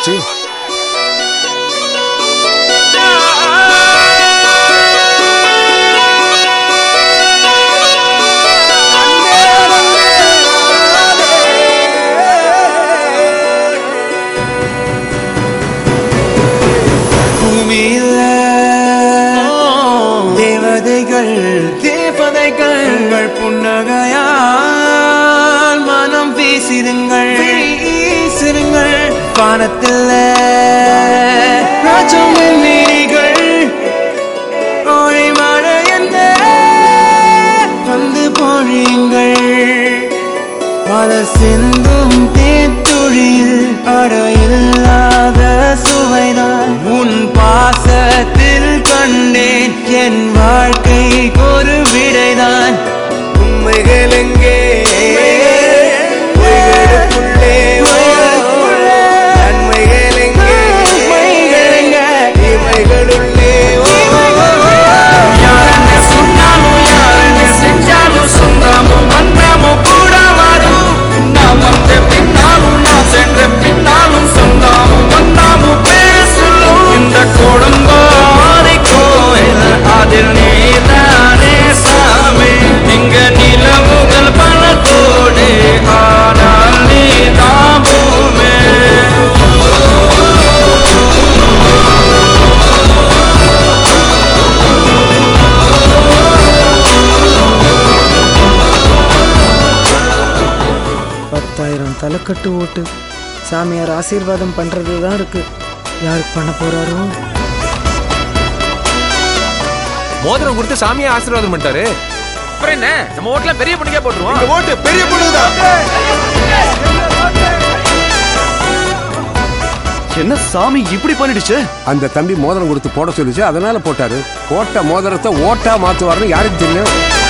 என்னாச்சு பூமியில தேவதைகள் தேவதைகள் உங்கள் புன்னகையால் மனம் வீசிடுங்கள் வீசிடுங்கள் வானத்தில் ராஜம் நீரிகள் ஓடி மழை என்ன வந்து பொழியுங்கள் மலர் சிந்தும் தேத்துழியில் அடையில்லாத சுவைதான் உன் பாசத்தில் கண்டேன் என் வாழ்க்கைக்கு ஒரு விடைதான் உண்மைகள் எங்கே பொய்களுக்குள்ளே நன்மைகள் எங்கே இமைகளுள்ளே யாரென்ன சொன்னாலும் யாரென்ன செஞ்சாலும் சொந்தமும் வந்தமும் கூட வரும் நான் வந்த பின்னாலும் நான் சென்ற பின்னாலும் சொந்தமும் வந்தமும் பேசலும் இந்த கொடுங்கோரை கோயில் அதில் நீதானே சாமி இங்க நிலவுகள் பல கோடி ஆனால் நீதான் பூமே பத்தாயிரம் தலைக்கட்டு ஓட்டு சாமியார் ஆசீர்வாதம் பண்றது தான் இருக்கு யாருக்கு பண்ண போறாரோ மோதிரம் கொடுத்து சாமியை ஆசீர்வாதம் பண்ணிட்டாரு அப்புறம் என்ன நம்ம ஓட்டுல பெரிய பொண்ணுக்கே போட்டுருவோம் ஓட்டு பெரிய பொண்ணுதான் என்ன சாமி இப்படி பண்ணிடுச்சு அந்த தம்பி மோதிரம் கொடுத்து போட சொல்லிச்சு அதனால போட்டாரு போட்ட மோதிரத்தை ஓட்டா மாத்துவாருன்னு யாருக்கு தெரியும்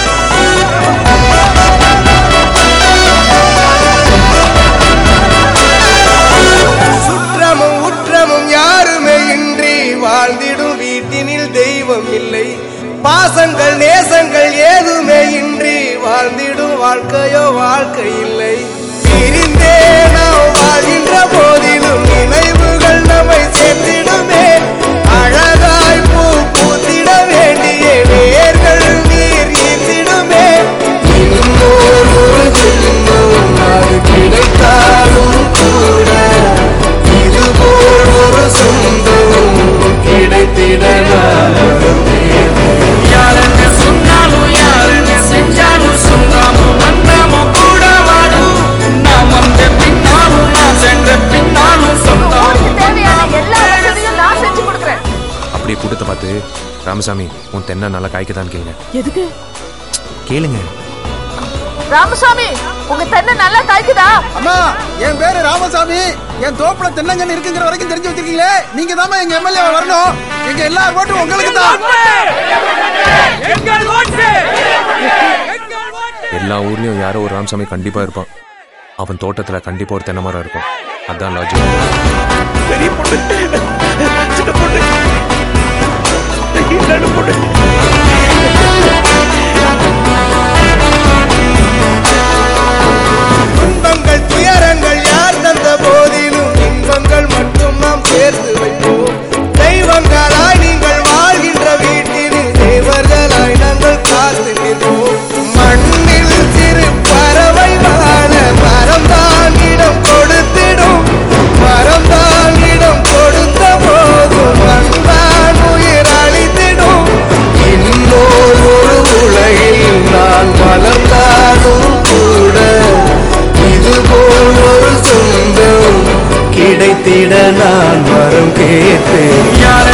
சுற்றமும் உற்றமும் யாருமே இன்றி வாழ்ந்திடும் வீட்டினில் தெய்வம் இல்லை பாசங்கள் நேசங்கள் ஏதுமே இன்றி வாழ்ந்திடும் வாழ்க்கையோ வாழ்க்கை இல்லை பிரிந்தே நாம் வாழ்கின்ற போதிலும் நினைவுகள் நம்மை சேர்த்திடுமே அழகாய் பூ பூத்திட வேண்டிய வேர்கள் நீர் ஈர்த்திடுமே இன்னொரு ஒரு ஜென்மம் அது கிடைத்தாலும் கூட இதுபோல் ஒரு சொந்தம் கிடைத்திட யாரென்ன சொன்னாலும் யாரென்ன செஞ்சாலும் சொந்தமும் வந்தமும் கூட வரும் நான் வந்த பின்னாலும் நான் சென்ற பின்னாலும் சொந்தம் தேவையான எல்லா வசதியும் நான் செஞ்சு கொடுக்குறேன் அப்படியே கூட்டத்தை பார்த்து ராமசாமி உன் தென்னை நல்லா காய்க்குதான்னு கேளுங்க எதுக்கு கேளுங்க ராமசாமி உங்க தென்னை நல்லா காய்க்குதா அம்மா என் பேரு ராமசாமி என் தோப்புல தென்னங்கன்னு இருக்குங்கிற வரைக்கும் தெரிஞ்சு வச்சிருக்கீங்களே நீங்க தான் எங்க எம்எல்ஏ வரணும் எங்க எல்லா ஓட்டும் உங்களுக்கு தான் எல்லா ஊர்லயும் யாரோ ஒரு ராமசாமி கண்டிப்பா இருப்பான் அவன் தோட்டத்துல கண்டிப்பா ஒரு தென்னை மரம் இருக்கும் அதான் லாஜிக் துன்பங்கள் துயரங்கள் யார் தந்த போதிலும் இன்பங்கள் மட்டும் நாம் சேர்த்து வைப்போம் தெய்வங்களாய் நீங்கள் வாழ்கின்ற வீட்டில் தேவர்களாய் நாங்கள் காத்து நிற்போம் மண்ணில் சிறு பறவை வாழ மரம் தான் இடம் கொடுத்திடும் மரம் தான் இடம் கொடுத்த போதும் மண் தான் உயிர் அளித்திடும் இன்னொரு ஒரு உலகில் நான் வளர்ந்தாலும் கூட இதுபோல் ஒரு சொந்தம் கிடைத்திட நான் வரம் கேட்டேன் யாரை